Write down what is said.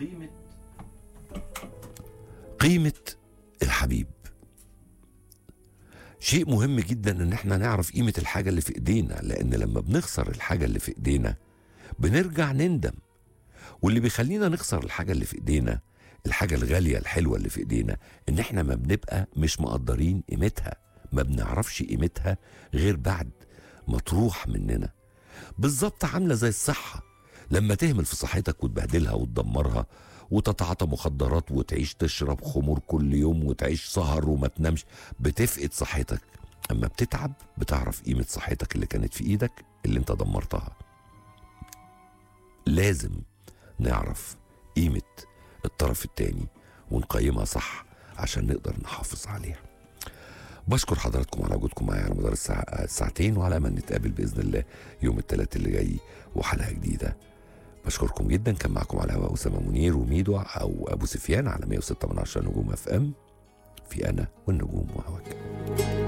قيمة قيمة الحبيب شيء مهم جدا ان احنا نعرف قيمة الحاجة اللي في ايدينا لان لما بنخسر الحاجة اللي في ايدينا بنرجع نندم واللي بيخلينا نخسر الحاجة اللي في ايدينا الحاجة الغالية الحلوة اللي في ايدينا ان احنا ما بنبقى مش مقدرين قيمتها ما بنعرفش قيمتها غير بعد ما تروح مننا بالظبط عاملة زي الصحة لما تهمل في صحتك وتبهدلها وتدمرها وتتعاطى مخدرات وتعيش تشرب خمور كل يوم وتعيش سهر وما تنامش بتفقد صحتك اما بتتعب بتعرف قيمة صحتك اللي كانت في ايدك اللي انت دمرتها لازم نعرف قيمة الطرف التاني ونقيمها صح عشان نقدر نحافظ عليها بشكر حضراتكم على وجودكم معايا على مدار الساعة الساعتين وعلى امل نتقابل باذن الله يوم الثلاث اللي جاي وحلقه جديده بشكركم جدا كان معكم على الهواء اسامه منير وميدو او ابو سفيان على 106 من 10 نجوم اف ام في انا والنجوم وهواك